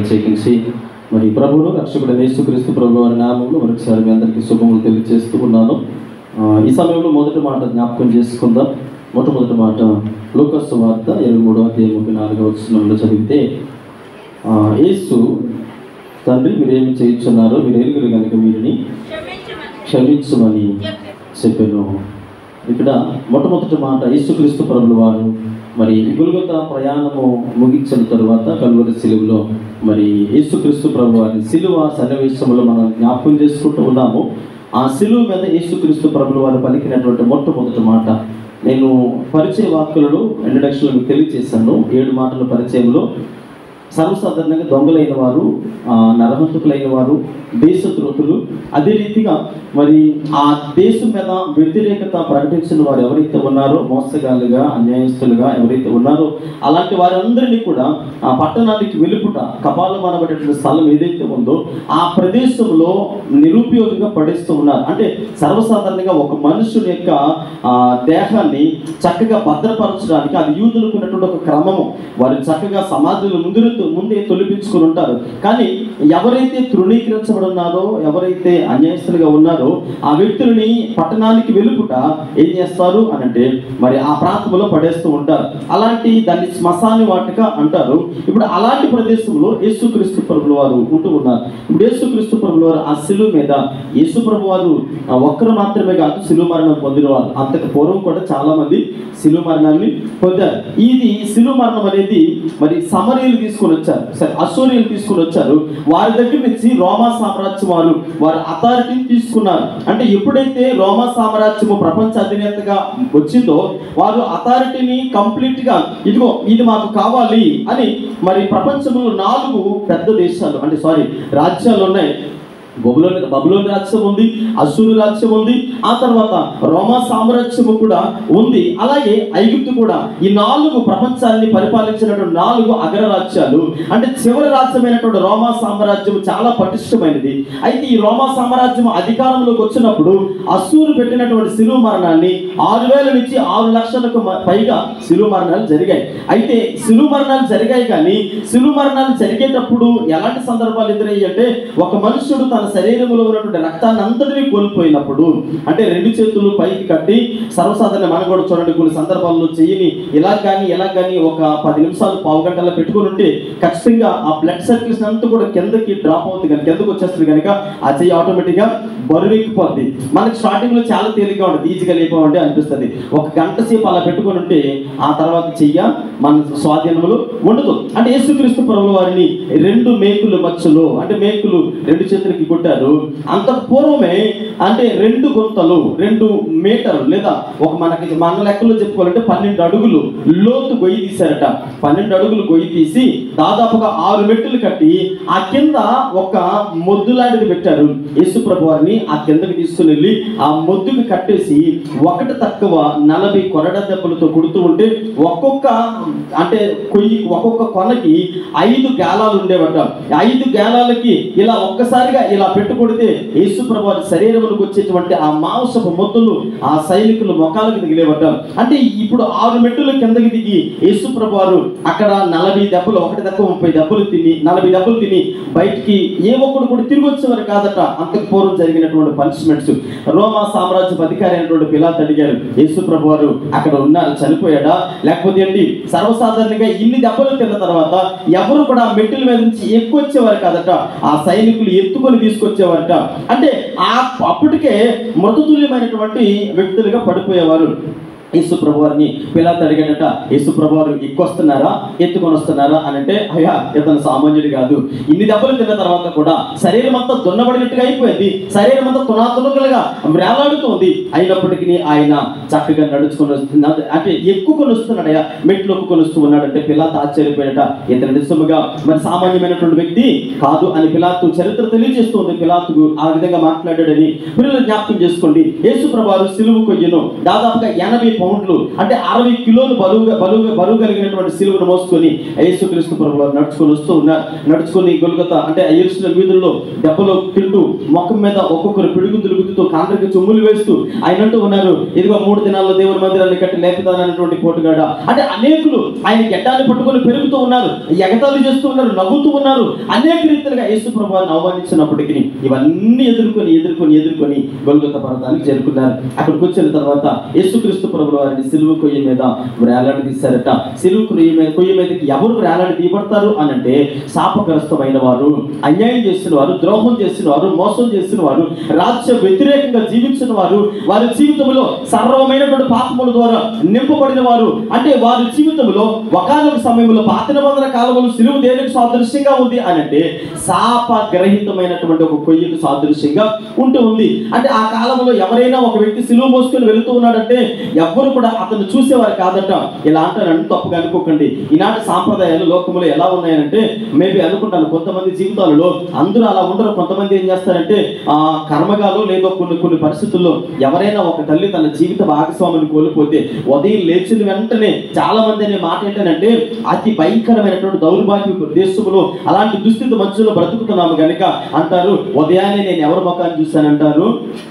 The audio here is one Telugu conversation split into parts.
ప్రత్యేకించి మరి ప్రభువును రక్షకుడు యేసుక్రీస్తు ప్రభు వారి నామంలో మరొకసారి మీ అందరికీ శుభములు తెలియజేస్తూ ఉన్నాను ఆ, ఈ సమయంలో మొదటి మాట జ్ఞాపకం చేసుకుందాం మొట్టమొదటి మాట లోకస్ వార్త ఇరవై మూడవ అధ్యాయం ముప్పై నాలుగవ వచనంలో చదివితే ఆ, యేసు తండ్రి మీరేమి చేయించున్నారో మీరు ఎరుగురు కనుక వీరిని క్షమించమని చెప్పాను ఇక్కడ మొట్టమొదటి మాట యేసుక్రీస్తు ప్రభుల వారు మరి గుల్గొత ప్రయాణము ముగించిన తరువాత కల్వరి సిలువలో మరి యేసుక్రీస్తు ప్రభు వారి సిలువ సన్నివేశంలో మనం జ్ఞాపకం చేసుకుంటూ ఉన్నాము ఆ సిలువ మీద యేసుక్రీస్తు ప్రభుల వారు పలికినటువంటి మొట్టమొదటి మాట నేను పరిచయ వాక్కులలో ఇంట్రడక్షన్లో మీకు తెలియజేశాను ఏడు మాటల పరిచయంలో సర్వసాధారణంగా దొంగలైన వారు ఆ, నరహంతకులైన వారు దేశద్రోహులు అదే రీతిగా మరి ఆ దేశం మీద వ్యతిరేకత ప్రకటించిన వారు ఎవరైతే ఉన్నారో మోసగాళ్ళుగా అన్యాయస్తులుగా ఎవరైతే ఉన్నారో అలాంటి వారందరినీ కూడా ఆ పట్టణానికి వెలుపుట కపాలం అనబడేటువంటి స్థలం ఏదైతే ఉందో ఆ ప్రదేశంలో నిరుపయోగంగా పడేస్తూ ఉన్నారు అంటే సర్వసాధారణంగా ఒక మనుషుని యొక్క ఆ, దేహాన్ని చక్కగా భద్రపరచడానికి అది యూదులకు ఉన్నటువంటి ఒక క్రమము వారు చక్కగా సమాధులు ముందు ముందే తొలిపించుకుని ఉంటారు కానీ ఎవరైతే తృణీకరించబడి ఉన్నారో ఎవరైతే అన్యాయస్తులుగా ఉన్నారో ఆ వ్యక్తులని పట్టణానికి వెలుపుట ఏం చేస్తారు అని అంటే మరి ఆ ప్రాంతంలో పడేస్తూ ఉంటారు అలాంటి దాన్ని శ్మశాని వాటిక అంటారు ఇప్పుడు అలాంటి ప్రదేశంలో యేసుక్రీస్తు ప్రభుల వారు ఉంటూ ఉన్నారు ఇప్పుడు యేసుక్రీస్తు ప్రభుల వారు ఆ శిలువ మీద యేసు ప్రభు వారు ఆ ఒక్కరు మాత్రమే కాదు శిలువ మరణం పొందిన వారు అంతకు పూర్వం కూడా చాలా మంది శిలువ మరణాన్ని పొందారు ఇది శిలువ మరణం అనేది మరి సమరీలు తీసుకొని వచ్చారు సరే అసూరియలు తీసుకొని వచ్చారు వారి దగ్గర నుంచి రోమా సామ్రాజ్యం వారు వారి అథారిటీని తీసుకున్నారు అంటే ఎప్పుడైతే రోమా సామ్రాజ్యము ప్రపంచ అధినేతగా వచ్చిందో వారు అథారిటీని కంప్లీట్ గా ఇదిగో ఇది మాకు కావాలి అని మరి ప్రపంచంలో నాలుగు పెద్ద దేశాలు అంటే సారీ రాజ్యాలు ఉన్నాయి బబులోన్ బబులోని రాజ్యం ఉంది అసూరు రాజ్యం ఉంది ఆ తర్వాత రోమా సామ్రాజ్యము కూడా ఉంది అలాగే ఐగుప్తు కూడా ఈ నాలుగు ప్రపంచాన్ని పరిపాలించినటువంటి నాలుగు అగ్రరాజ్యాలు అంటే చివరి రాజ్యమైనటువంటి రోమా సామ్రాజ్యం చాలా పటిష్టమైనది అయితే ఈ రోమా సామ్రాజ్యం అధికారంలోకి వచ్చినప్పుడు అసూరు పెట్టినటువంటి శిలువ మరణాన్ని ఆరు వేల నుంచి ఆరు లక్షలకు మ- పైగా శిలువ మరణాలు జరిగాయి అయితే శిలువ మరణాలు జరిగాయి కానీ శిలువ మరణాలు జరిగేటప్పుడు ఎలాంటి సందర్భాలు ఎదురయ్యాయి అంటే ఒక మనుషుడు తన శరీరంలో ఉన్నటువంటి రక్తాన్ని అంతటినీ కోల్పోయినప్పుడు అంటే రెండు చేతులు పైకి కట్టి సర్వసాధారణ మనం కూడా చూడండి కొన్ని సందర్భాల్లో చెయ్యిని ఇలా కానీ ఎలా కానీ ఒక పది నిమిషాలు పావు గంటల పెట్టుకుని ఉంటే ఖచ్చితంగా ఆ బ్లడ్ సర్క్యులేషన్ అంతా కూడా కిందకి డ్రాప్ అవుతుంది కనుక కిందకు వచ్చేస్తుంది కనుక ఆ చెయ్యి ఆటోమేటిక్గా బరువెక్కిపోద్ది మనకి స్టార్టింగ్ లో చాలా తేలిగ్గా ఉంటుంది ఈజీగా లేపామంటే అనిపిస్తుంది ఒక గంట సేపు అలా పెట్టుకొని ఉంటే ఆ తర్వాత చెయ్య మన స్వాధీనంలో ఉండదు అంటే యేసుక్రీస్తు ప్రభుల వారిని రెండు మేకులు మచ్చలు అంటే మేకులు రెండు చేతులకి కొట్టారు అంత పూర్వమే అంటే రెండు గుంతలు రెండు మీటర్లు లేదా ఒక మనకి మన లెక్కలో చెప్పుకోవాలంటే పన్నెండు అడుగులు లోతు గొయ్యి తీశారట పన్నెండు అడుగులు గొయ్యి తీసి దాదాపుగా ఆరు మెట్టులు కట్టి ఆ కింద ఒక మొద్దు లాంటిది పెట్టారు యేసు ప్రభు వారిని ఆ కిందకి తీసుకుని వెళ్ళి ఆ మొద్దుకి కట్టేసి ఒకటి తక్కువ నలభై కొరడ దెబ్బలతో కొడుతూ ఉంటే ఒక్కొక్క అంటే కొయ్యి ఒక్కొక్క కొనకి ఐదు గాలాలు ఉండేవట ఐదు గాలాలకి ఇలా ఒక్కసారిగా ఇలా పెట్టుకొడితే యేసు ప్రభు వారి శరీరంలోకి వచ్చేటువంటి ఆ మాంసపు మొత్తులు ఆ సైనికులు మొఖాలకు దిగిలేవట అంటే ఇప్పుడు ఆరు మెట్టుల కిందకి దిగి యేసు ప్రభు వారు అక్కడ నలభై దెబ్బలు ఒకటి తక్కువ ముప్పై దెబ్బలు తిని నలభై దెబ్బలు తిని బయటికి ఏ ఒక్కడు కూడా తిరిగి వచ్చేవారు కాదట అంతకు పూర్వం జరిగినటువంటి పనిష్మెంట్స్ రోమా సామ్రాజ్యం అధికారి అయినటువంటి పిలాత్ అడిగారు యేసు ప్రభు వారు అక్కడ ఉన్నారు చనిపోయాడా లేకపోతే ఏంటి సర్వసాధారణంగా ఇన్ని దెబ్బలు తిన్న తర్వాత ఎవరు కూడా మెట్టుల మీద నుంచి ఎక్కువ వచ్చేవారు కాదట ఆ సైనికులు ఎత్తుకొని తీసుకొచ్చేవారట అంటే ఆ అప్పటికే మృతతుల్యమైనటువంటి వ్యక్తులుగా పడిపోయేవారు యేసు ప్రభు వారిని పిల్లలు అడిగాడట యేసు ప్రభు వారు ఎక్కువస్తున్నారా ఎత్తుకొని వస్తున్నారా అని అంటే అయ్యా ఇతను సామాన్యుడు కాదు ఇన్ని దెబ్బలు తిన్న తర్వాత కూడా శరీరం అంతా దున్నబడినట్టుగా అయిపోయింది శరీరం అంతా తునాతునకలుగా వేలాడుతోంది అయినప్పటికీ ఆయన చక్కగా నడుచుకొని వస్తున్నాడు అంటే ఎక్కుకొని వస్తున్నాడయ్యా మెట్లు ఎక్కుకొని వస్తూ ఉన్నాడంటే పిలాత్ ఆశ్చర్యపోయాడట ఇతను నిజముగా మరి సామాన్యమైనటువంటి వ్యక్తి కాదు అని పిలాతు చరిత్ర తెలియజేస్తుంది పిలాతుకు ఆ విధంగా మాట్లాడాడని పిల్లలు జ్ఞాపకం చేసుకోండి యేసు ప్రభారు సిలువు కొయ్యను దాదాపుగా ఎనభై పౌండ్లు అంటే అరవై కిలోలు బరువుగా బరువుగా బరువు కలిగినటువంటి సిలువను మోసుకొని యేసుక్రీస్తు ప్రభు వారు నడుచుకొని వస్తూ ఉన్నారు నడుచుకొని గొలుగత అంటే ఎరుసిన వీధుల్లో దెబ్బలు తింటూ మొఖం మీద ఒక్కొక్కరు పిడుగు తిరుగుతూ కాండ్రకి చుమ్ములు వేస్తూ ఆయన అంటూ ఉన్నారు ఇదిగో మూడు దినాల్లో దేవుని మందిరాన్ని కట్టి లేపుతానన్నటువంటి పోటుగాడ అంటే అనేకులు ఆయన గడ్డాన్ని పట్టుకొని పెరుగుతూ ఉన్నారు ఎగతాళి చేస్తూ ఉన్నారు నవ్వుతూ ఉన్నారు అనేక రీతిలుగా యేసు ప్రభావాన్ని ఆహ్వానించినప్పటికీ ఇవన్నీ ఎదుర్కొని ఎదుర్కొని ఎదుర్కొని గొలుగత పర్వతానికి చేరుకున్నారు అక్కడికి వచ్చిన తర్వాత యేసుక్రీస్తు ప్రభు వారిని సిలువ కొయ్య మీద వేలాడి తీశారట సిలువ కొయ్య మీద కొయ్య మీదకి ఎవరు వేలాడి తీయబడతారు అని అంటే శాపగ్రస్తమైన వారు అన్యాయం చేసిన వారు ద్రోహం చేసిన వారు మోసం చేసిన వారు రాజ్య వ్యతిరేకంగా జీవించిన వారు వారి జీవితంలో సర్వమైనటువంటి పాపముల ద్వారా నింపబడిన వారు అంటే వారి జీవితంలో ఒకనొక సమయంలో పాత నిబంధన కాలంలో సిలువ దేనికి సాదృశ్యంగా ఉంది అని అంటే శాపగ్రహితమైనటువంటి ఒక కొయ్యకు సాదృశ్యంగా ఉంటూ ఉంది అంటే ఆ కాలంలో ఎవరైనా ఒక వ్యక్తి సిలువ మోసుకొని వెళుతూ ఉన్నాడంటే ఎవ్వరు కూడా అతను చూసేవారు కాదట ఇలా అంటారని తప్పుగా అనుకోకండి ఈనాటి సాంప్రదాయాలు లోకములో ఎలా ఉన్నాయంటే మేబీ అనుకుంటాను కొంతమంది జీవితాలలో అందరూ అలా ఉండరు కొంతమంది ఏం చేస్తారంటే ఆ కర్మగాలు లేదో కొన్ని కొన్ని పరిస్థితుల్లో ఎవరైనా ఒక తల్లి తన జీవిత భాగస్వామిని కోల్పోతే ఉదయం లేచిన వెంటనే చాలా మంది అనే మాట ఏంటంటే అతి భయంకరమైనటువంటి దౌర్భాగ్య దేశంలో అలాంటి దుస్థితి మధ్యలో బ్రతుకుతున్నాము కనుక అంటారు ఉదయాన్నే నేను ఎవరి ముఖాన్ని చూశానంటారు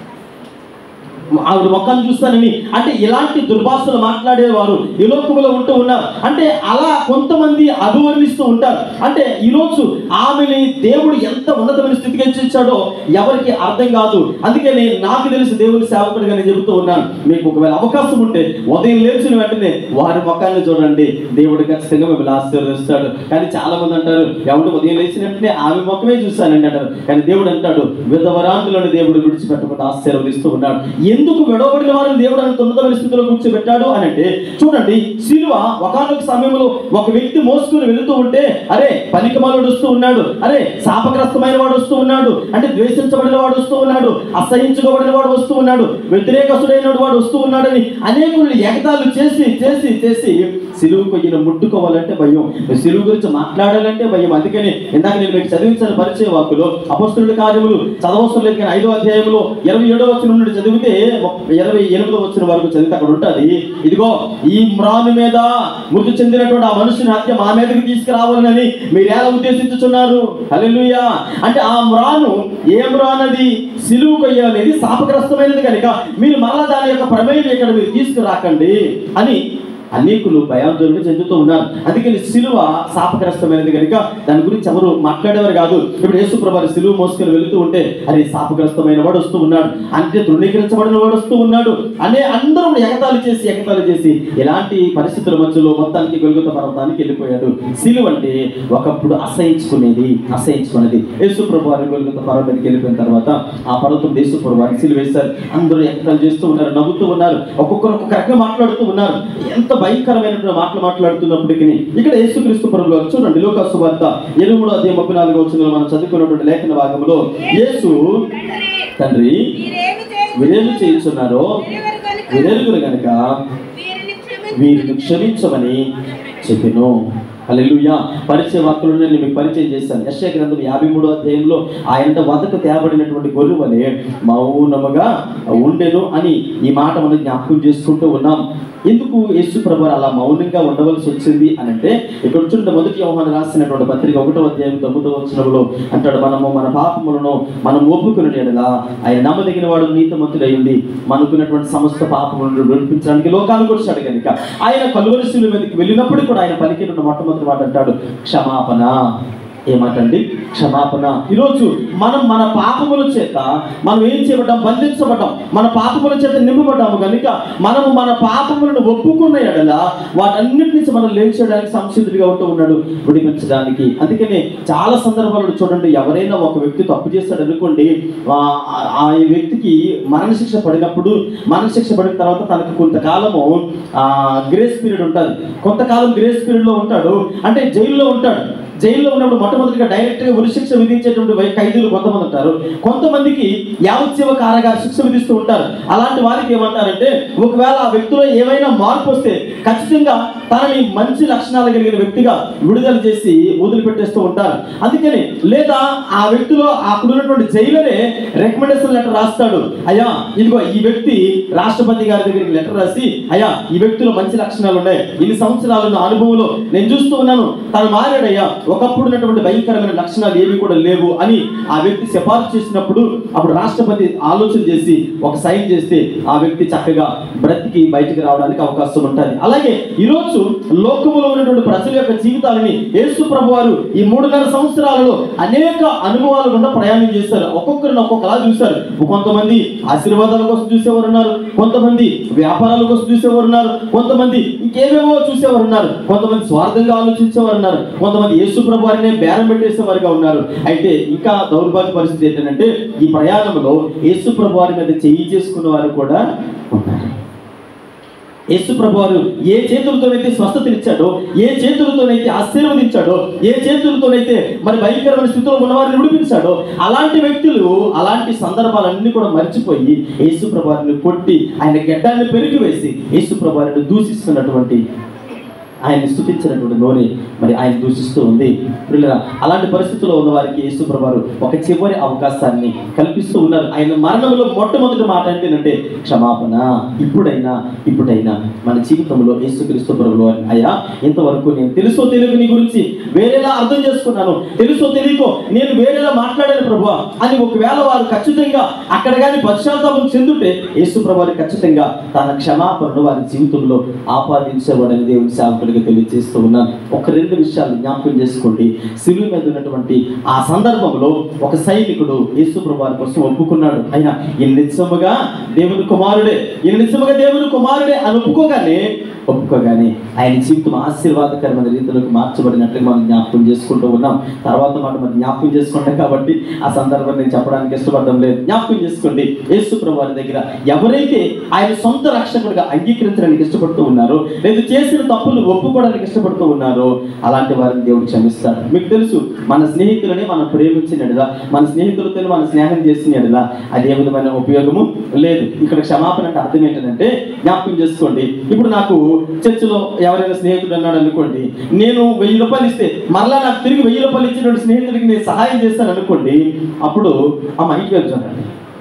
ఆవిడ ముఖాన్ని చూస్తానని అంటే ఇలాంటి దుర్భాషలు మాట్లాడేవారు ఈ లోకంలో ఉంటూ ఉన్నారు అంటే అలా కొంతమంది అభివర్ణిస్తూ ఉంటారు అంటే ఈరోజు ఆమెని దేవుడు ఎంత ఉన్నతమైన స్థితికి హెచ్చించాడో ఎవరికి అర్థం కాదు అందుకే నేను నాకు తెలిసి దేవుని సేవకుడిగా నేను చెబుతూ ఉన్నాను మీకు ఒకవేళ అవకాశం ఉంటే ఉదయం లేచిన వెంటనే వారి ముఖాన్ని చూడండి దేవుడు ఖచ్చితంగా మిమ్మల్ని ఆశీర్వదిస్తాడు కానీ చాలా మంది అంటారు ఎవడు ఉదయం లేచిన వెంటనే ఆమె ముఖమే చూశానండి అంటారు కానీ దేవుడు అంటాడు విధవరాంతులను దేవుడు విడిచిపెట్టకుండా ఆశీర్వదిస్తూ ఉన్నాడు ఎందుకు విడవబడిన వారిని దేవుడు అంత ఉన్నతమైన స్థితిలో కూర్చోబెట్టాడు అని అంటే చూడండి శిలువ ఒకనొక సమయంలో ఒక వ్యక్తి మోసుకుని వెళుతూ ఉంటే అరే పలికమాలుడు వస్తూ ఉన్నాడు అరే శాపగ్రస్తమైన వాడు వస్తూ ఉన్నాడు అంటే ద్వేషించబడిన వాడు వస్తూ ఉన్నాడు అసహించుకోబడిన వాడు వస్తూ ఉన్నాడు వ్యతిరేకస్తుడైన వాడు వస్తూ ఉన్నాడని అనేకులు ఎగతాలు చేసి చేసి చేసి సిలువు కొయ్యిన ముట్టుకోవాలంటే భయం సిలువు గురించి మాట్లాడాలంటే భయం అందుకని ఇందాక నేను మీకు చదివించిన పరిచయ వాక్కులో అపస్తుల కార్యములు చదవవసరం లేదు కానీ ఐదో అధ్యాయంలో ఇరవై ఏడో వచ్చిన నుండి చదివితే ఇరవై ఎనిమిదో వచ్చిన వరకు చదివితే అక్కడ ఉంటుంది ఇదిగో ఈ మ్రాను మీద మృతి చెందినటువంటి ఆ మనుషుని హత్య మా మీదకి తీసుకురావాలని మీరు ఎలా ఉద్దేశించుచున్నారు హల్లెలూయా అంటే ఆ మ్రాను ఏ మ్రాన్ అది సిలువు కొయ్య అనేది శాపగ్రస్తమైనది కనుక మీరు మరలా దాని యొక్క ప్రమేయం ఇక్కడ మీరు తీసుకురాకండి అని అనేకులు భయాందోళన చెందుతూ ఉన్నారు అందుకని సిలువ శాపగ్రస్తమైనది కనుక దాని గురించి ఎవరు మాట్లాడేవారు కాదు ఇప్పుడు యేసు ప్రభావి సిలువ మోసుకొని వెళుతూ ఉంటే అరే శాపగ్రస్తమైన వాడు వస్తూ ఉన్నాడు అంటే తృణీకరించబడిన వాడు వస్తూ ఉన్నాడు అనే అందరూ ఎగతాళి చేసి ఎగతాళి చేసి ఎలాంటి పరిస్థితుల మధ్యలో మొత్తానికి గొలుగుత పర్వతానికి వెళ్ళిపోయాడు సిలువ అంటే ఒకప్పుడు అసహించుకునేది అసహించుకునేది యేసు ప్రభు వారి గొలుగుత పర్వతానికి వెళ్ళిపోయిన తర్వాత ఆ పర్వతం యేసు ప్రభు వారిని సిలువ వేశారు అందరూ ఎగతాళి చేస్తూ ఉన్నారు నవ్వుతూ ఉన్నారు ఒక్కొక్కరు ఒక్కొక్క రకంగా మాట్లాడుతూ ఉన్నారు ఎంత భయంకరమైనటువంటి మాటలు మాట్లాడుతున్నప్పటికీ ఇక్కడ యేసుక్రీస్తు పరులో చూడండి లోకాసు వార్త ఇరవై మూడు అధ్యాయం ముప్పై నాలుగు వచ్చిన మనం చదువుకున్నటువంటి లేఖన భాగంలో యేసు తండ్రి మీరేమి చేయుచు- వీరేమి చేయించున్నారో వీరెవరు కనుక వీరెరుగురు గనుక వీరిని క్షమించు. వీరిని క్షమించమని చెప్పెను హల్లెలూయా పరిచయ వాక్కులను నేను మీకు పరిచయం చేశాను యశ్య గ్రంథం యాభై మూడో అధ్యాయంలో ఆయన వద్దకు తేబడినటువంటి గొర్రె వలె మౌనముగా ఉండెను అని ఈ మాట మనం జ్ఞాపకం చేసుకుంటూ ఉన్నాం ఎందుకు యేసు ప్రభు అలా మౌనంగా ఉండవలసి వచ్చింది అని అంటే ఇక్కడ చూడండి మొదటి యోహాను రాసినటువంటి పత్రిక ఒకటో అధ్యాయం తొమ్మిదో వచనంలో అంటాడు మనము మన పాపములను మనం ఒప్పుకుని ఎడలా ఆయన నమ్మదగిన వాడు నీతిమంతుడై ఉండి మనకున్నటువంటి సమస్త పాపములను విడిపించడానికి లోకానికి వచ్చాడు కనుక ఆయన కలువరిశిల మీదకి వెళ్ళినప్పుడు కూడా ఆయన పలికిన మొట్టమొదటి మాట అంటాడు క్షమాపణ ఏమాటండి క్షమాపణ ఈరోజు మనం మన పాపముల చేత మనం ఏం చేయబడ్డాం బంధించబడ్డాం మన పాపముల చేత నింపబడ్డాము కనుక మనము మన పాపములను ఒప్పుకున్న ఎడల వాటన్నిటి నుంచి మనం లేచేయడానికి సంసిద్ధుడిగా ఉంటూ ఉన్నాడు విడిపించడానికి అందుకనే చాలా సందర్భాలలో చూడండి ఎవరైనా ఒక వ్యక్తి తప్పు చేస్తాడు అనుకోండి ఆ ఆ వ్యక్తికి మరణశిక్ష పడినప్పుడు మరణశిక్ష పడిన తర్వాత తనకు కొంతకాలము గ్రేస్ పీరియడ్ ఉంటుంది కొంతకాలం గ్రేస్ పీరియడ్లో ఉంటాడు అంటే జైల్లో ఉంటాడు జైల్లో ఉన్నప్పుడు మొట్టమొదటిగా డైరెక్ట్గా ఉరిశిక్ష విధించేటువంటి వై- ఖైదీలు కొంతమంది ఉంటారు కొంతమందికి యావజ్జీవ కారాగార శిక్ష విధిస్తూ ఉంటారు అలాంటి వారికి ఏమంటారంటే ఒకవేళ ఆ వ్యక్తిలో ఏమైనా మార్పు వస్తే ఖచ్చితంగా తనని మంచి లక్షణాలు కలిగిన వ్యక్తిగా విడుదల చేసి వదిలిపెట్టేస్తూ ఉంటారు అందుకని లేదా ఆ వ్యక్తిలో అక్కడ ఉన్నటువంటి జైలరే రికమెండేషన్ లెటర్ రాస్తాడు అయ్యా ఇదిగో ఈ వ్యక్తి రాష్ట్రపతి గారి దగ్గరికి లెటర్ రాసి అయ్యా ఈ వ్యక్తిలో మంచి లక్షణాలు ఉన్నాయి ఇన్ని సంవత్సరాలు నా అనుభవంలో నేను చూస్తూ ఉన్నాను తను మారాడయ్యా ఒకప్పుడు ఉన్నటువంటి భయంకరమైన లక్షణాలు ఏవి కూడా లేవు అని ఆ వ్యక్తి సిఫార్సు చేసినప్పుడు అప్పుడు రాష్ట్రపతి ఆలోచన చేసి ఒక సైన్ చేస్తే ఆ వ్యక్తి చక్కగా బ్రతికి బయటికి రావడానికి అవకాశం ఉంటుంది అలాగే ఈరోజు లోకములో ఉన్నటువంటి ప్రజల యొక్క జీవితాలని యేసు ప్రభు వారు ఈ మూడున్నర సంవత్సరాలలో అనేక అనుభవాలు గుండా ప్రయాణం చేశారు ఒక్కొక్కరిని ఒక్కొక్కలా చూశారు కొంతమంది ఆశీర్వాదాల కోసం చూసేవారు ఉన్నారు కొంతమంది వ్యాపారాల కోసం చూసేవారు ఉన్నారు కొంతమంది ఇంకేవేవో చూసేవారు ఉన్నారు కొంతమంది స్వార్థంగా ఆలోచించేవారు ఉన్నారు కొంతమంది యేసు ప్రభు వారినే బేరం పెట్టేసేవారుగా ఉన్నారు అయితే ఇంకా దౌర్భాగ్య పరిస్థితి ఏంటంటే ఈ ప్రయాణంలో యేసు ప్రభు వారి మీద చెయ్యి చేసుకున్న వారు కూడా ఉన్నారు యేసు ప్రభు వారు ఏ చేతులతోనైతే స్వస్థతనిచ్చాడో ఏ చేతులతోనైతే ఆశీర్వదించాడో ఏ చేతులతోనైతే మరి భయంకరమైన స్థితిలో ఉన్నవారిని విడిపించాడో అలాంటి వ్యక్తులు అలాంటి సందర్భాలన్నీ కూడా మర్చిపోయి యేసు ప్రభు వారిని కొట్టి ఆయన గడ్డాన్ని పెరిగి వేసి యేసు ప్రభు వారిని దూషిస్తున్నటువంటి ఆయన్ని స్థుతించినటువంటి నోని మరి ఆయన దూషిస్తూ ఉంది పిల్లరా అలాంటి పరిస్థితుల్లో ఉన్న వారికి యేసు ప్రభువారు ఒక చివరి అవకాశాన్ని కల్పిస్తూ ఉన్నారు ఆయన మరణంలో మొట్టమొదటి మాట ఏంటంటే క్షమాపణ ఇప్పుడైనా ఇప్పుడైనా మన జీవితంలో యేసుక్రీస్తు ప్రభులు వారు అయ్యా ఇంతవరకు నేను తెలుసో తెలియక నీ గురించి వేరేలా అర్థం చేసుకున్నాను తెలుసో తెలియకో నేను వేరేలా మాట్లాడాను ప్రభు అని ఒకవేళ వారు ఖచ్చితంగా అక్కడ కానీ పశ్చాత్తాపం చెందుంటే యేసు ప్రభు వారు ఖచ్చితంగా తన క్షమాపణను వారి జీవితంలో ఆపాదించబడని దేవుని సేవకుడిగా తెలియజేస్తూ ఉన్నాను ఒక రెండు విషయాలు జ్ఞాపకం చేసుకోండి శిలువ మీద ఉన్నటువంటి ఆ సందర్భంలో ఒక సైనికుడు యేసు ప్రభు వారి కోసం ఒప్పుకున్నాడు అయినా ఈయన నిజముగా దేవుని కుమారుడే ఈయన నిజముగా దేవుని కుమారుడే అని ఒప్పుకోగానే ఒప్పుకోగానే ఆయన జీవితం ఆశీర్వాదకరమైన రీతిలోకి మార్చబడినట్లుగా మనం జ్ఞాపకం చేసుకుంటూ ఉన్నాం తర్వాత మాట మనం జ్ఞాపకం చేసుకుంటాం కాబట్టి ఆ సందర్భం నేను చెప్పడానికి ఇష్టపడడం లేదు జ్ఞాపకం చేసుకోండి యేసు ప్రభు వారి దగ్గర ఎవరైతే ఆయన సొంత రక్షకుడిగా అంగీకరించడానికి ఇష్టపడుతూ ఉన్నారో లేదు చేసిన తప్పులు ఒప్పుకోవడానికి ఇష్టపడుతూ ఉన్నారో అలాంటి వారిని దేవుడు క్షమిస్తాడు మీకు తెలుసు మన స్నేహితులని మనం ప్రేమించినడుగా మన స్నేహితులతో మనం స్నేహం చేసినడుగా అది ఏ విధమైన ఉపయోగము లేదు ఇక్కడ క్షమాపణ అంటే అర్థం ఏంటంటే జ్ఞాపకం చేసుకోండి ఇప్పుడు నాకు చర్చిలో ఎవరైనా స్నేహితుడు అన్నాడు అనుకోండి నేను వెయ్యి రూపాయలు ఇస్తే మరలా నాకు తిరిగి వెయ్యి రూపాయలు ఇచ్చినటువంటి స్నేహితుడికి నేను సహాయం చేస్తాను అనుకోండి అప్పుడు ఆ మైకి వెళ్తానండి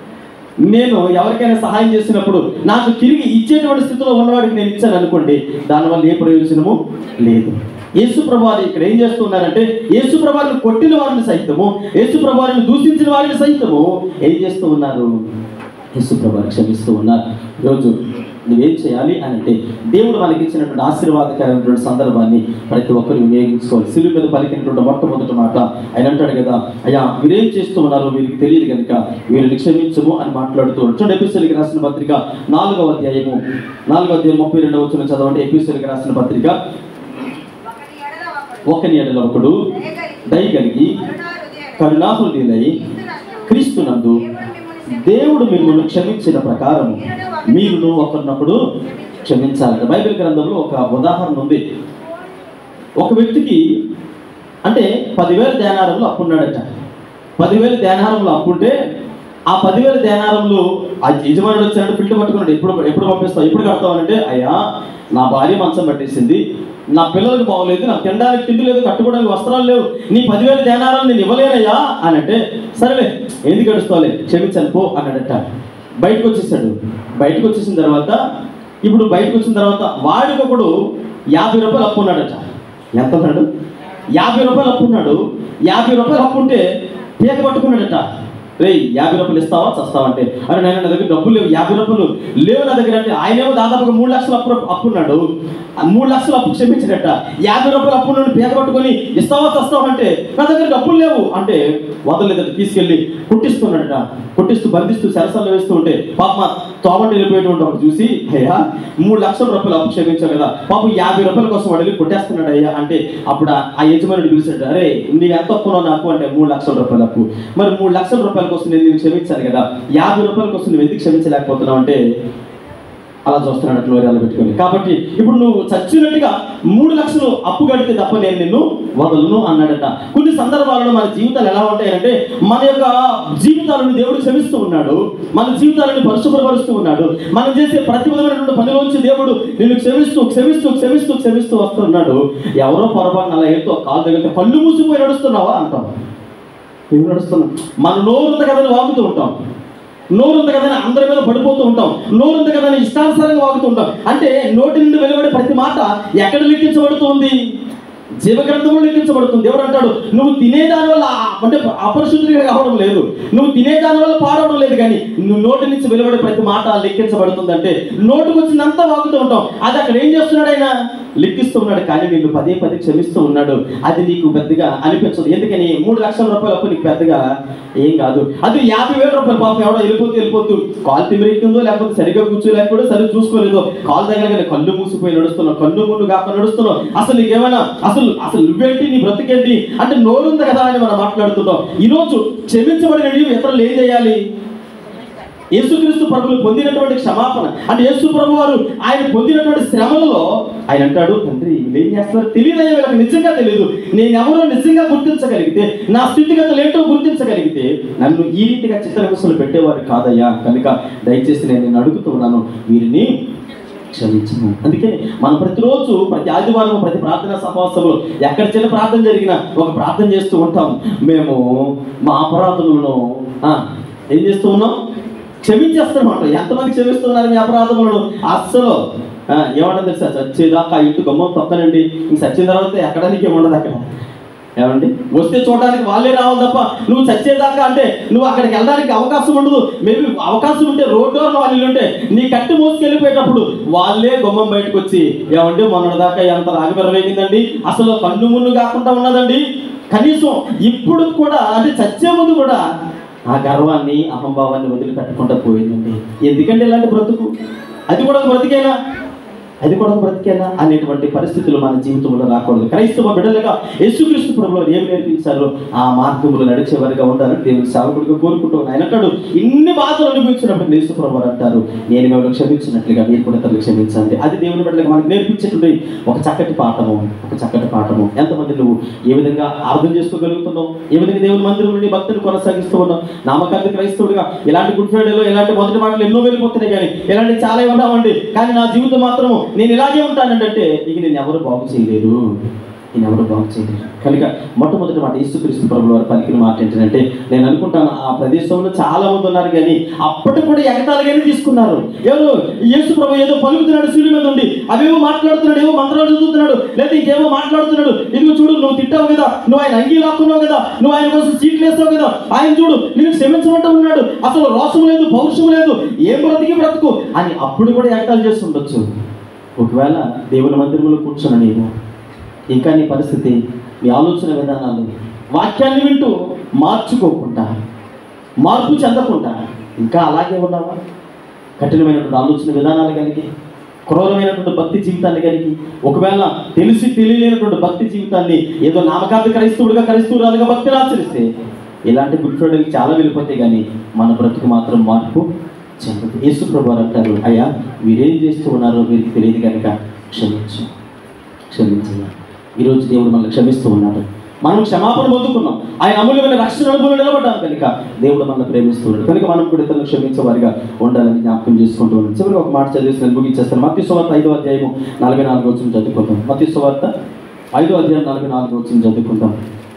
నేను ఎవరికైనా సహాయం చేసినప్పుడు నాకు తిరిగి ఇచ్చేటువంటి స్థితిలో ఉన్నవాడికి నేను ఇచ్చాను అనుకోండి దానివల్ల ఏ ప్రయోజనము లేదు యేసు ప్రభువారు ఇక్కడ ఏం చేస్తున్నారంటే యేసు ప్రభువారిని కొట్టిన వారిని సైతము యేసు ప్రభువారిని దూషించిన వారిని సైతము ఏం చేస్తూ ఉన్నారు యేసు ప్రభువారు క్షమిస్తూ ఉన్నారు ఈరోజు నువ్వేం చేయాలి అని అంటే దేవుడు మనకి ఇచ్చినటువంటి ఆశీర్వాదకరమైనటువంటి సందర్భాన్ని ప్రతి ఒక్కరు వినియోగించుకోవాలి సిలువ మీద పలికినటువంటి మొట్టమొదటి మాట ఆయన అంటాడు కదా అయ్యా మీరేం చేస్తూ ఉన్నారో వీరికి తెలియదు కనుక వీరిని క్షమించము అని మాట్లాడుతూ ఉంటాడు. చూడండి ఎపిసోడ్కి రాసిన పత్రిక నాలుగవ అధ్యాయము నాలుగవ అధ్యాయం ముప్పై రెండవ వచ్చిన చదవండి ఎపిసోడ్కి రాసిన పత్రిక ఒకని ఎడల ఒకడు ఒకని ఎడల ఒకడు దయగలిగి కరుణాహృదయులై క్రీస్తునందు దేవుడు మిమ్మల్ని క్షమించిన ప్రకారం మీరు ఒకరినప్పుడు క్షమించాలి బైబిల్ గ్రంథంలో ఒక ఉదాహరణ ఉంది ఒక వ్యక్తికి అంటే పదివేల ధ్యానారంలో అప్పున్నాడట పదివేల ధ్యానారంలో అప్పుంటే ఆ పదివేల ధ్యానారంలో ఆ యజమానుడు వచ్చాడు ఫిల్టర్ పట్టుకున్నాడు ఎప్పుడు ఎప్పుడు పంపిస్తావు ఎప్పుడు కడతావు అంటే అయ్యా నా భార్య మంచం పట్టేసింది నా పిల్లలకు బాగోలేదు నాకు తినడానికి తిండి లేదు కట్టుకోవడానికి వస్త్రాలు లేవు నీ పదివేల ధ్యానారాలు నేను ఇవ్వలేనయ్యా అని అంటే సరేలే ఎందుకు గడుస్తావులే క్షమించాను పో అన్నాడట బయటకు వచ్చేసాడు బయటకు వచ్చేసిన తర్వాత ఇప్పుడు బయటకు వచ్చిన తర్వాత వాడికొకడు యాభై రూపాయలు అప్పు ఉన్నాడట ఎంత ఉన్నాడు యాభై రూపాయలు అప్పు ఉన్నాడు యాభై రూపాయలు అప్పు ఉంటే పీక పట్టుకున్నాడట రేయ్ యాభై రూపాయలు ఇస్తావా చస్తావా అంటే అరే నేను నా దగ్గర డబ్బులు లేవు యాభై రూపాయలు లేవు నా దగ్గర అంటే ఆయనేమో దాదాపుగా మూడు లక్షలు అప్పు అప్పున్నాడు ఆ మూడు లక్షలు అప్పు క్షమించినట్ట యాభై రూపాయలు అప్పు నుండి పీక పట్టుకొని ఇస్తావా చస్తావా అంటే నా దగ్గర డబ్బులు లేవు అంటే వదలలేదట తీసుకెళ్ళి కుట్టిస్తున్నాడట కుట్టిస్తూ బంధిస్తూ సరసాలు వేస్తూ ఉంటే పాప తోమటి వెళ్ళిపోయేటువంటి ఒకటి చూసి అయ్యా మూడు లక్షల రూపాయలు అప్పు క్షమించావు కదా పాపం యాభై రూపాయల కోసం వాడు వెళ్ళి కొట్టేస్తున్నాడు అయ్యా అంటే అప్పుడు ఆ- ఆ యజమానుడు పిలిచాడు అరే నీకు ఎంత అప్పునో నాకు అంటే మూడు లక్షల రూపాయల అప్పు మరి మూడు లక్షల రూపాయల కోసం నేను నేను క్షమించాను కదా యాభై రూపాయల కోసం నువ్వు ఎందుకు క్షమించలేకపోతున్నావు అంటే అలా చూస్తున్నాడు అట్లా వేరే పెట్టుకొని కాబట్టి ఇప్పుడు నువ్వు చచ్చినట్టుగా మూడు లక్షలు అప్పు కడితే తప్ప నేను నిన్ను వదలను అన్నాడట కొన్ని సందర్భాలలో మన జీవితాలు ఎలా ఉంటాయంటే మన యొక్క జీవితాలను దేవుడు క్షమిస్తూ ఉన్నాడు మన జీవితాలను పరిశుభ్రపరుస్తూ ఉన్నాడు మనం చేసే ప్రతి విధమైనటువంటి పనిలోంచి దేవుడు నిన్ను క్షమిస్తూ క్షమిస్తూ క్షమిస్తూ క్షమిస్తూ వస్తున్నాడు ఎవరో పొరపాటున అలా ఏదో కాలు దగ్గర కళ్ళు మూసిపోయి నడుస్తున్నావా అంటాం ఎందుకు నడుస్తున్నాం మన నోరు ఉంది కదని వాగుతూ ఉంటాం నోరు ఉంది కదని అందరి మీద పడిపోతూ ఉంటాం నోరు ఉంది కదని ఇష్టానుసారంగా వాగుతూ ఉంటాం అంటే నోటి నుండి వెలువడే ప్రతి మాట ఎక్కడ లిఖించబడుతుంది జీవగ్రంథంలో లిఖించబడుతుంది దేవుడు అంటాడు నువ్వు తినేదాని వల్ల ఆ- అంటే అపరిశుద్ధిగా కావడం లేదు నువ్వు తినేదాని వల్ల పాడవడం లేదు కానీ నువ్వు నోటి నుంచి వెలువడే ప్రతి మాట లెక్కించబడుతుంది అంటే నోటుకు వచ్చినంత వాగుతూ ఉంటాం అది అక్కడ ఏం చేస్తున్నాడు ఆయన లెక్కిస్తూ ఉన్నాడు కానీ నిన్ను పదే పదే క్షమిస్తూ ఉన్నాడు అది నీకు పెద్దగా అనిపించదు ఎందుకని మూడు లక్షల రూపాయల అప్పు నీకు పెద్దగా ఏం కాదు అది యాభై వేల రూపాయలు పాపం ఎవడో వెళ్ళిపోతూ వెళ్ళిపోతూ కాలు తిమిరెక్కిందో లేకపోతే సరిగ్గా కూర్చోలేకపోతే సరిగ్గా చూసుకోలేదో కాలు దగ్గర కళ్ళు మూసిపోయి నడుస్తున్నావు కళ్ళు ముందు కాక నడుస్తున్నావు అసలు నీకేమైనా అసలు అసలు నువ్వేంటి నీ బ్రతికేంటి అంటే నోరుంది కదా అని మనం మాట్లాడుతున్నాం ఈరోజు క్షమించబడిన నీవు ఇతరులు ఏం చేయాలి యేసుక్రీస్తు ప్రభులు పొందినటువంటి క్షమాపణ అంటే యేసు ప్రభు వారు ఆయన పొందినటువంటి శ్రమలలో ఆయన అంటాడు తండ్రి వీళ్ళు ఏం చేస్తున్నారు తెలియదయ్యా వీళ్ళకి నిజంగా తెలియదు నేను ఎవరో నిజంగా గుర్తించగలిగితే నా స్థితిగతులు ఏంటో గుర్తించగలిగితే నన్ను ఈ రీతిగా చిత్రహింసలు పెట్టేవారు కాదయ్యా కనుక దయచేసి నేను నిన్ను అడుగుతున్నాను వీరిని క్షమించము అందుకే మనం ప్రతిరోజు ప్రతి ఆదివారం ప్రతి ప్రార్థన సమావేశంలో ఎక్కడ చిన్న ప్రార్థన జరిగినా ఒక ప్రార్థన చేస్తూ ఉంటాం మేము మా అపరాధములను ఆ, ఏం చేస్తూ ఉన్నాం క్షమించేస్తామన్నమాట ఎంతమంది క్షమిస్తున్నారు మీ అపరాధములను అస్సలు ఆ, ఏమంటుంది తెలుసా చచ్చేదాకా ఇటు గమ్మం పక్కనండి ఇంక చచ్చిన తర్వాత ఎక్కడానికి ఏముండదు అక్కడ ఏమండి వస్తే చూడడానికి వాళ్ళే రావాలి తప్ప నువ్వు చచ్చేదాకా అంటే నువ్వు అక్కడికి వెళ్ళడానికి అవకాశం ఉండదు మేబీ అవకాశం ఉంటే రోడ్డు వాళ్ళు ఉంటే నీ కట్టి మోసుకెళ్ళిపోయేటప్పుడు వాళ్ళే గుమ్మం బయటకు వచ్చి ఏమంటే మొన్నటిదాకా ఎంత రాగబెర వేగిందండి అసలు కన్ను మున్ను కాకుండా ఉన్నదండి కనీసం ఇప్పుడు కూడా అంటే చచ్చే ముందు కూడా ఆ గర్వాన్ని అహంభావాన్ని వదిలిపెట్టకుండా పోయిందండి ఎందుకంటే ఇలాంటి బ్రతుకు అది కూడా ఒక బ్రతికేనా అది కూడా ఒక బ్రతికేనా అనేటువంటి పరిస్థితులు మన జీవితంలో రాకూడదు క్రైస్తవ బిడ్డలుగా యేసుక్రీస్తు ప్రభులు ఏం నేర్పించారో ఆ మార్గములు నడిచేవారిగా ఉండాలని దేవుని సేవకుడిగా కోరుకుంటూ ఆయన అంటాడు ఇన్ని బాధలు అనుభవించినప్పుడు యేసు ప్రభు వారు అంటారు నేను మిమ్మల్ని క్షమించినట్లుగా మీరు కూడా ఇతరులకు క్షమించండి అది దేవుని బిడ్డలకు మనకు నేర్పించేటువంటి ఒక చక్కటి పాఠము ఒక చక్కటి పాఠము ఎంతమంది నువ్వు ఏ విధంగా అర్థం చేసుకోగలుగుతున్నావు ఏ విధంగా దేవుని మందిరం నుండి భక్తులు కొనసాగిస్తూ ఉన్నావు నామకార్థ క్రైస్తవుడిగా ఇలాంటి గుడ్ ఫ్రైడేలో ఇలాంటి మొదటి మాటలు ఎన్నో వెళ్ళిపోతున్నాయి కానీ ఇలాంటి చాలా ఉన్నామండి కానీ నా జీవితం మాత్రము నేను ఇలాగే ఉంటానంటే ఇక నేను ఎవరు బాగు చేయలేరు నేను ఎవరు బాగు చేయలేరు కనుక మొట్టమొదటి మాట యేసుక్రీస్తు ప్రభుల వారు పలికిన మాట ఏంటంటే నేను అనుకుంటాను ఆ ప్రదేశంలో చాలా మంది ఉన్నారు కానీ అప్పటికి కూడా ఎగతాలుగానే తీసుకున్నారు ఎవరు యేసు ప్రభు ఏదో పలుకుతున్నాడు సూర్యు మీద ఉండి అవేవో మాట్లాడుతున్నాడు ఏవో మంత్రాలు చదువుతున్నాడు లేదా ఇంకేమో మాట్లాడుతున్నాడు ఇదిగో చూడు నువ్వు తిట్టావు కదా నువ్వు ఆయన అంగీ లాక్కున్నావు కదా నువ్వు ఆయన కోసం సీట్లు వేస్తావు కదా ఆయన చూడు నేను క్షమించమంటూ ఉన్నాడు అసలు రోషం లేదు పౌరుషం లేదు ఏం బ్రతికి బ్రతుకు అని అప్పుడు కూడా ఎగతాలు చేసి ఉండొచ్చు ఒకవేళ దేవుని మందిరంలో కూర్చున్న నీవు ఇంకా నీ పరిస్థితి నీ ఆలోచన విధానాలు వాక్యాన్ని వింటూ మార్చుకోకుండా మార్పు చెందకుండా ఇంకా అలాగే ఉన్నావా కఠినమైనటువంటి ఆలోచన విధానాలు కలిగి క్రూరమైనటువంటి భక్తి జీవితాన్ని కలిగి ఒకవేళ తెలిసి తెలియలేనటువంటి భక్తి జీవితాన్ని ఏదో నామకార్థ క్రైస్తవుడిగా క్రైస్తవురాలుగా భక్తిని ఆచరిస్తే ఇలాంటి గుడ్ ఫ్రైడేకి చాలా వెళ్ళిపోతాయి కానీ మన బ్రతుకు మాత్రం మార్పు చెందదు యేసు ప్రభు వారు అంటారు అయ్యా వీరేం చేస్తూ ఉన్నారో వీరికి తెలియదు కనుక క్షమించు క్షమించయ్యా ఈరోజు దేవుడు మనల్ని క్షమిస్తూ ఉన్నాడు మనం క్షమాపణ పొందుకున్నాం ఆయన అమూల్యమైన రక్షణ అనుభవం నిలబడ్డాం కనుక దేవుడు మనల్ని ప్రేమిస్తూ ఉన్నాడు కనుక మనం కూడా ఇతరులను క్షమించే వారిగా ఉండాలని జ్ఞాపకం చేసుకుంటూ ఉన్నాం చివరికి ఒక మాట చదివేసి నేను ముగించేస్తాను మత్తి సువార్త ఐదో అధ్యాయము నలభై నాలుగు వచ్చిన చదువుకుందాం మత్తి సువార్త ఐదో అధ్యాయం నలభై నాలుగు వచ్చిన చదువుకుందాం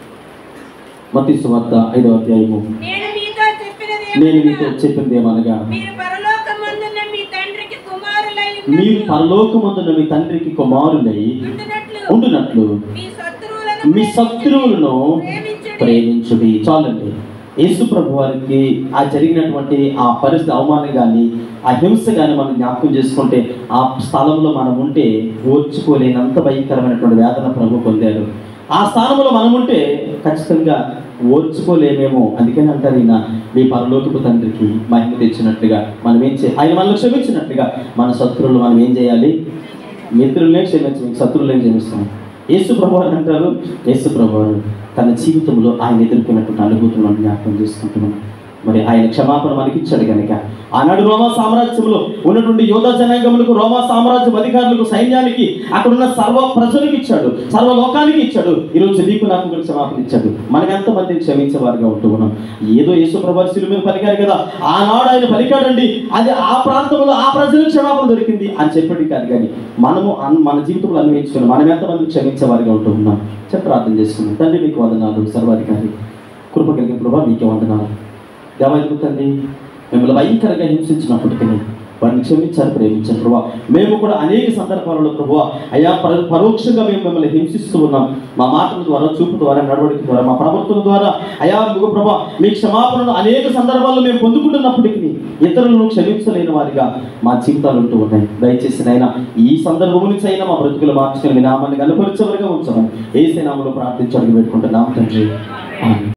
మత్తి సువార్త ఐదో అధ్యాయము నేను మీతో చెప్పినది నేను మీతో చెప్పింది ఏమనగా మీరు పరలోకమందున్న మీ తండ్రికి కుమారులై మీరు పరలోకమందున మీ తండ్రికి కుమారులై ఉంటున్నట్లు ఉండునట్లు మీ శత్రువులను మీ శత్రువులను ప్రేమించుడి. ప్రేమించుడి చాలండి యేసు ప్రభు వారికి ఆ జరిగినటువంటి ఆ పరిస్థితి అవమానం కానీ ఆ హింస కానీ మనం జ్ఞాపకం చేసుకుంటే ఆ స్థలంలో మనం ఉంటే ఓర్చుకోలేనంత భయంకరమైనటువంటి వేదన ప్రభు పొందాడు ఆ స్థానంలో మనం ఉంటే ఖచ్చితంగా ఓర్చుకోలేమేమో అందుకని అంటారు ఈయన మీ పరలోకపు తండ్రికి మహిమ తెచ్చినట్లుగా మనం ఏం చేయాలి ఆయన మనల్ని క్షమించినట్లుగా మన శత్రువులు మనం ఏం చేయాలి మిత్రులనే క్షమించి శత్రువులనే క్షమిస్తాం యేసు ప్రభు అని అంటారు యేసు ప్రభు తన జీవితంలో ఆయన ఎదుర్కొన్నటువంటి అనుభూతులను మనం జ్ఞాపకం చేసుకుంటున్నాం మరి ఆయన క్షమాపణ మనకి ఇచ్చాడు కనుక ఆనాడు రోమా సామ్రాజ్యంలో ఉన్నటువంటి యోధా జనాంగములకు రోమా సామ్రాజ్యం అధికారులకు సైన్యానికి అక్కడున్న సర్వ ప్రజలకు ఇచ్చాడు సర్వ లోకానికి ఇచ్చాడు ఈరోజు నీకు నాకు కూడా క్షమాపణ ఇచ్చాడు మనకి ఎంతమందిని క్షమించేవారుగా ఉంటూ ఉన్నాం ఏదో యేసు ప్రభాశిలు మీద పలికారు కదా ఆనాడు ఆయన పలికాడండి అది ఆ ప్రాంతంలో ఆ ప్రజలకు క్షమాపణ దొరికింది అని చెప్పాడు కాదు కానీ మనము అన్- మన జీవితంలో అన్వయించుకుని మనం ఎంతమంది క్షమించేవారుగా ఉంటూ ఉన్నాం చెప్పి ప్రార్థన చేసుకున్నాం తండ్రి మీకు వందనాలు సర్వాధికారి కృప కలిగిన ప్రభా మీకే వందనాలు దేవాయకు తండ్రి మిమ్మల్ని భయంకరంగా హింసించినప్పటికీ వారిని క్షమించారు ప్రేమించారు ప్రభా మేము కూడా అనేక సందర్భాలలో ప్రభు అయా పర- పరోక్షంగా మేము మిమ్మల్ని హింసిస్తూ ఉన్నాం మా మాటల ద్వారా చూపు ద్వారా నడవడిక ద్వారా మా ప్రవర్తన ద్వారా అయా ముగ ప్రభా మీ క్షమాపణను అనేక సందర్భాల్లో మేము పొందుకుంటున్నప్పటికీ ఇతరులను క్షమించలేని వారిగా మా జీవితాలు ఉంటూ ఉన్నాయి దయచేసి నైనా ఈ సందర్భం నుంచి అయినా మా బ్రతుకులు మార్చుకుని మీ నామాన్ని కనపరిచేవరగా ఉంచాము ఏ నామంలో ప్రార్థించడానికి పెట్టుకుంటున్నాం తండ్రి ఆమేన్.